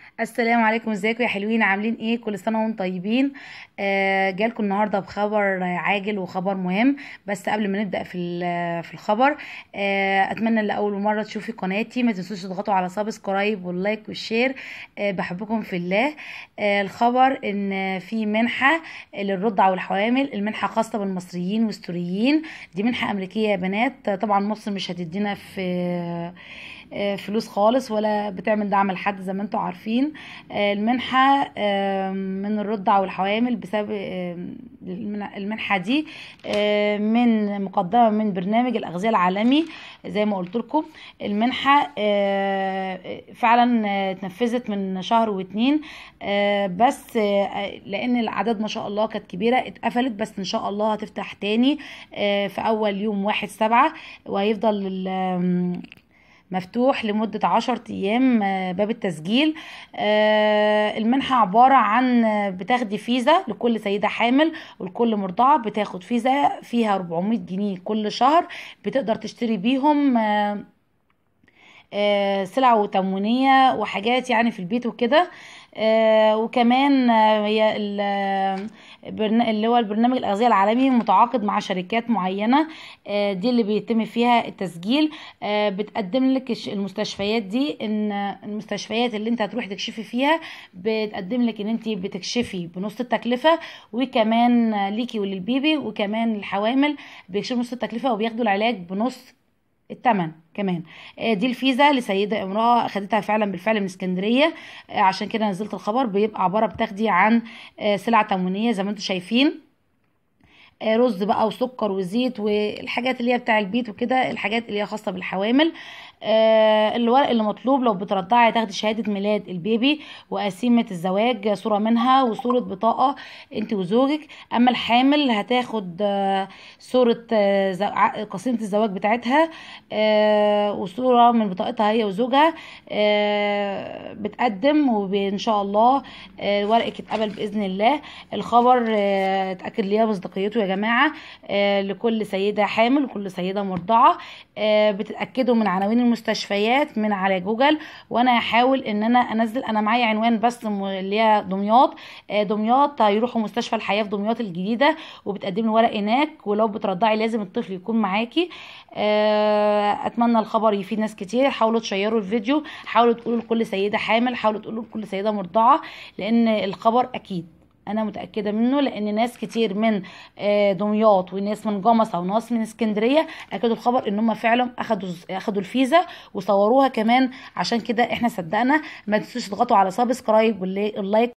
السلام عليكم ازيكم يا حلوين عاملين ايه كل سنه وانتم طيبين آه جالكم النهارده بخبر عاجل وخبر مهم بس قبل ما نبدا في ال- في الخبر آه اتمنى اللي اول مره تشوفي قناتي ما تنسوش تضغطوا على سبسكرايب واللايك والشير آه بحبكم في الله آه الخبر ان في منحه للرضع والحوامل المنحه خاصه بالمصريين والسوريين دي منحه امريكيه يا بنات طبعا مصر مش هتدينا في آه، فلوس خالص ولا بتعمل دعم لحد زي ما انتم عارفين آه، المنحة آه، من الرضع والحوامل بسبب آه، المن- المنحة دي آه، من مقدمة من برنامج الأغذية العالمي زي ما قلت لكم المنحة آه، فعلا آه، اتنفذت من شهر واتنين آه، بس آه، لأن الأعداد ما شاء الله كانت كبيرة اتقفلت بس إن شاء الله هتفتح تاني آه، في أول يوم واحد سبعة وهيفضل ال- مفتوح لمدة عشر أيام آه، باب التسجيل آه، المنحة عبارة عن آه، بتاخدي فيزا لكل سيدة حامل ولكل مرضعة بتاخد فيزا فيها 400 جنيه كل شهر بتقدر تشتري بيهم آه، آه، سلع وتموينية وحاجات يعني في البيت وكده آه، وكمان آه، هي ال- آه، برن- اللي هو البرنامج الأغذية العالمي متعاقد مع شركات معينة آه، دي اللي بيتم فيها التسجيل آه، بتقدم لك الش- المستشفيات دي ان المستشفيات اللي انت هتروحي تكشفي فيها بتقدم لك ان انت بتكشفي بنص التكلفة وكمان آه، ليكي وللبيبي وكمان الحوامل بيكشفوا نص التكلفة وبياخدوا العلاج بنص التمن كمان آه، دي الفيزا لسيدة امرأة خدتها فعلا بالفعل من اسكندرية آه، عشان كده نزلت الخبر بيبقى عبارة بتاخدي عن آه، سلع تموينية زي ما انتم شايفين آه، رز بقى وسكر وزيت والحاجات اللي هي بتاع البيت وكده الحاجات اللي هي خاصة بالحوامل آه، الورق اللي مطلوب لو بترضعي تاخدي شهادة ميلاد البيبي وقسيمة الزواج صورة منها وصورة بطاقة انت وزوجك اما الحامل هتاخد آه، صورة آه، زو- ع- قسيمة الزواج بتاعتها آه، وصورة من بطاقتها هي وزوجها آه، بتقدم وان شاء الله آه، ورقك يتقبل باذن الله الخبر آه، اتاكد ليها مصداقيته يا جماعه آه، لكل سيده حامل وكل سيده مرضعه آه، بتتاكدوا من عناوين المستشفيات من على جوجل وانا هحاول ان انا انزل انا معايا عنوان بس م- اللي هي دمياط آه، دمياط هيروحوا مستشفى الحياه في دمياط الجديده وبتقدم له ورق هناك ولو بترضعي لازم الطفل يكون معاكي آه، اتمنى الخبر يفيد ناس كتير حاولوا تشيروا الفيديو حاولوا تقولوا لكل سيده حامل حاولوا تقولوا لكل سيده مرضعه لان الخبر اكيد انا متاكده منه لان ناس كتير من آه، دمياط وناس من جمصه وناس من اسكندريه اكدوا الخبر ان هم فعلا اخدوا اخدوا الفيزا وصوروها كمان عشان كده احنا صدقنا ما تنسوش تضغطوا على سبسكرايب واللايك